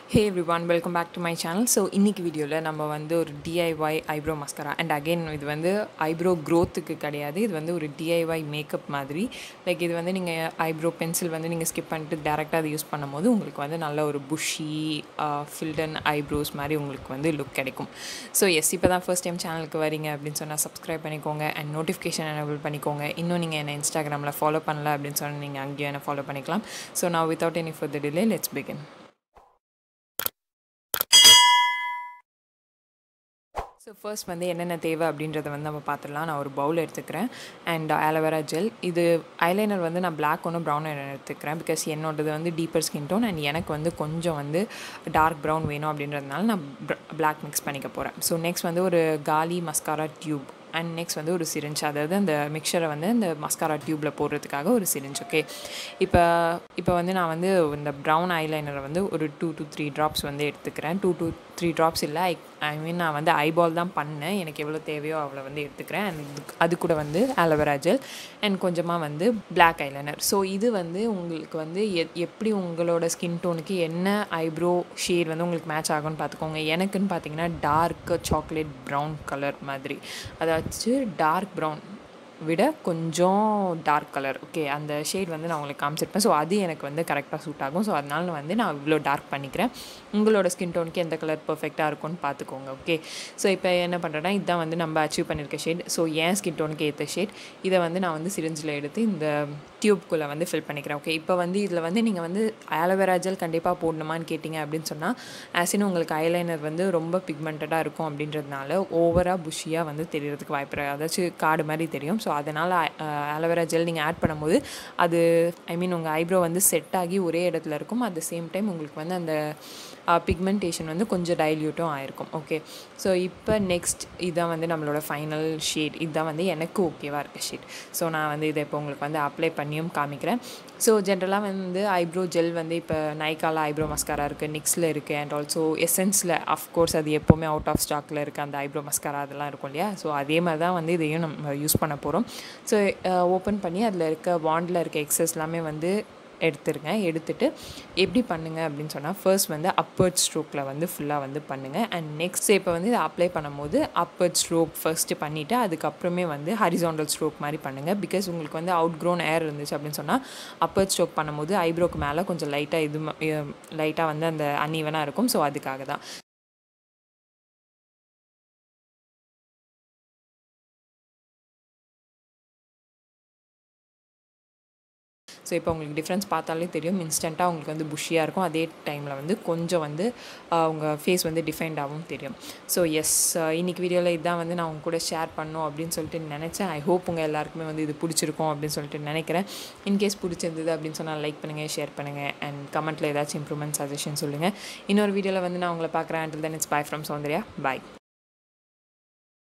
hey everyone welcome back to my channel so இன்றைக்கி வீடியோவில் நம்ம வந்து ஒரு DIY eyebrow mascara and again இது வந்து ஐப்ரோ க்ரோத்துக்கு கிடையாது இது வந்து ஒரு டிஐஒய் மேக்கப் மாதிரி லைக் இது வந்து நீங்கள் ஐப்ரோ பென்சில் வந்து நீங்கள் ஸ்கிப் பண்ணிட்டு டேரெக்டாக அதை யூஸ் பண்ணும்போது உங்களுக்கு வந்து நல்ல ஒரு புஷி ஃபில்டன் ஐப்ரோஸ் மாதிரி உங்களுக்கு வந்து லுக் கிடைக்கும் ஸோ எஸ் இப்போ தான் ஃபர்ஸ்ட் டைம் சேனலுக்கு வரீங்க அப்படின்னு சொன்னால் சப்ஸ்கிரைப் பண்ணிக்கோங்க அண்ட் நோட்டிஃபிகேஷன் எனபிள் பண்ணிக்கோங்க இன்னும் நீங்கள் என்ன இன்ஸ்டாகிராமில் ஃபாலோ பண்ணல அப்படின்னு சொன்னால் நீங்கள் அங்கேயும் என்ன ஃபாலோ பண்ணிக்கலாம் ஸோ நான் without any further delay let's begin so first வந்து என்னென்ன தேவை அப்படின்றத வந்து நம்ம பார்த்துடலாம் நான் ஒரு பவுல் எடுத்துக்கிறேன் அண்ட் ஆலோவேரா ஜெல் இது ஐலைனர் வந்து நான் பிளாக் ஒன்று ப்ரௌன் ஐலைனர் எடுத்துக்கிறேன் பிகாஸ் என்னோடது வந்து டீப்பர் ஸ்கின் டோன் அண்ட் எனக்கு வந்து கொஞ்சம் வந்து டார்க் ப்ரௌன் வேணும் அப்படின்றதுனால நான் பிளாக் மிக்ஸ் பண்ணிக்க போகிறேன் ஸோ நெக்ஸ்ட் வந்து ஒரு காலி மஸ்காரா டியூப் அண்ட் நெக்ஸ்ட் வந்து ஒரு சிரிஞ்ச் அதாவது அந்த மிக்சரை வந்து இந்த மஸ்காரா டியூப்பில் போடுறதுக்காக ஒரு சிரிஞ்ச் ஓகே இப்போ இப்போ வந்து நான் வந்து இந்த ப்ரௌன் ஐலைனரை வந்து ஒரு டூ டு த்ரீ ட்ராப்ஸ் வந்து எடுத்துக்கிறேன் டூ டு த்ரீ ட்ராப்ஸ் இல்லை ஐ ஐ மீன் நான் வந்து ஐபால் தான் பண்ணேன் எனக்கு எவ்வளோ தேவையோ அவ்வளோ வந்து எடுத்துக்கிறேன் அண்ட் இது அது கூட வந்து ஆலோவேரா ஜெல் அண்ட் கொஞ்சமாக வந்து பிளாக் ஐலைனர் ஸோ இது வந்து உங்களுக்கு வந்து எ எப்படி உங்களோட ஸ்கின் டோனுக்கு என்ன ஐப்ரோ ஷேட் வந்து உங்களுக்கு மேட்ச் ஆகும்னு பார்த்துக்கோங்க எனக்குன்னு பார்த்தீங்கன்னா டார்க் சாக்லேட் ப்ரௌன் கலர் மாதிரி அதாச்சும் டார்க் ப்ரௌன் விட கொஞ்சம் டார்க் கலர் ஓகே அந்த ஷேட் வந்து நான் உங்களுக்கு காமிச்சிருப்பேன் ஸோ அது எனக்கு வந்து கரெக்டாக சூட் ஆகும் ஸோ அதனால வந்து நான் இவ்வளோ டார்க் பண்ணிக்கிறேன் உங்களோட ஸ்கின் டோனுக்கு எந்த கலர் பர்ஃபெக்டாக இருக்கும்னு பார்த்துக்கோங்க ஓகே ஸோ இப்போ என்ன பண்ணுறேன்னா இதுதான் வந்து நம்ம அச்சீவ் பண்ணியிருக்க ஷேட் ஸோ ஏன் ஸ்கின் டோனுக்கு ஏற்ற ஷேட் இதை வந்து நான் வந்து சிரிஞ்சில் எடுத்து இந்த டியூப்குள்ளே வந்து ஃபில் பண்ணிக்கிறேன் ஓகே இப்போ வந்து இதில் வந்து நீங்கள் வந்து ஆலோவேரா ஜெல் கண்டிப்பாக போடணுமான்னு கேட்டிங்க அப்படின்னு சொன்னால் ஆசின் உங்களுக்கு ஐலைனர் வந்து ரொம்ப பிக்மெண்டடாக இருக்கும் அப்படின்றதுனால ஓவராக புஷியாக வந்து தெரியறதுக்கு வாய்ப்பு அதாச்சும் காடு மாதிரி தெரியும் ஸோ அதனால் ஆலோவேரா ஜெல் நீங்கள் ஆட் பண்ணும்போது அது ஐ மீன் உங்கள் ஐப்ரோ வந்து செட் ஆகி ஒரே இடத்துல இருக்கும் அட் த சேம் டைம் உங்களுக்கு வந்து அந்த பிக்மெண்டேஷன் வந்து கொஞ்சம் டைல்யூட்டும் ஆயிருக்கும் ஓகே ஸோ இப்போ நெக்ஸ்ட் இதுதான் வந்து நம்மளோட ஃபைனல் ஷேட் இதுதான் வந்து எனக்கு ஓகேவாக இருக்க ஷேட் ஸோ நான் வந்து இதை இப்போ உங்களுக்கு வந்து அப்ளை பண்ணியும் காமிக்கிறேன் ஸோ ஜென்ரலாக வந்து ஐப்ரோ ஜெல் வந்து இப்போ நைக்கால ஐப்ரோ மஸ்காரா இருக்குது நிக்ஸில் இருக்குது அண்ட் ஆல்சோ எசன்ஸில் அஃப்கோர்ஸ் அது எப்போவுமே அவுட் ஆஃப் ஸ்டாக்கில் இருக்குது அந்த ஐப்ரோ மஸ்காரா அதெல்லாம் இருக்கும் இல்லையா ஸோ அதே மாதிரி தான் வந்து இதையும் நம்ம யூஸ் பண்ண போகிறோம் ஸோ ஓப்பன் பண்ணி அதில் இருக்க வாண்டில் இருக்க எக்ஸஸ் எல்லாமே வந்து எடுத்துருங்க எடுத்துட்டு எப்படி பண்ணுங்கள் அப்படின்னு சொன்னால் ஃபர்ஸ்ட் வந்து அப்பர்ட் ஸ்ட்ரோக்கில் வந்து ஃபுல்லாக வந்து பண்ணுங்கள் அண்ட் நெக்ஸ்ட் இப்போ வந்து இதை அப்ளை பண்ணும்போது அப்பர்ட் ஸ்ட்ரோக் ஃபர்ஸ்ட்டு பண்ணிவிட்டு அதுக்கப்புறமே வந்து ஹரிசாண்டல் ஸ்ட்ரோக் மாதிரி பண்ணுங்கள் பிகாஸ் உங்களுக்கு வந்து அவுட் க்ரோன் ஏர் இருந்துச்சு அப்படின்னு சொன்னால் அப்பர்ட் ஸ்ட்ரோக் பண்ணும்போது ஐப்ரோக்கு மேலே கொஞ்சம் லைட்டாக இது லைட்டாக வந்து அந்த அன்ஈவனாக இருக்கும் ஸோ அதுக்காக தான் ஸோ இப்போ உங்களுக்கு டிஃப்ரென்ஸ் பார்த்தாலே தெரியும் இன்ஸ்டண்ட்டாக உங்களுக்கு வந்து புஷியாக இருக்கும் அதே டைமில் வந்து கொஞ்சம் வந்து உங்கள் ஃபேஸ் வந்து டிஃபைன்டாகவும் தெரியும் ஸோ எஸ் இன்றைக்கி வீடியோவில் இதுதான் வந்து நான் உங்க கூட ஷேர் பண்ணும் அப்படின்னு சொல்லிட்டு நினச்சேன் ஐ ஹோப் உங்கள் எல்லாருக்குமே வந்து இது பிடிச்சிருக்கும் அப்படின்னு சொல்லிட்டு நினைக்கிறேன் இன்கேஸ் பிடிச்சிருந்தது அப்படின்னு சொன்னால் லைக் பண்ணுங்கள் ஷேர் பண்ணுங்கள் அண்ட் கமெண்ட்டில் ஏதாச்சும் இம்ப்ரூவ்மெண்ட் சஜஷன் சொல்லுங்கள் இன்னொரு வீடியோவில் வந்து நான் உங்களை பார்க்குறேன் until then it's bye from Soundarya bye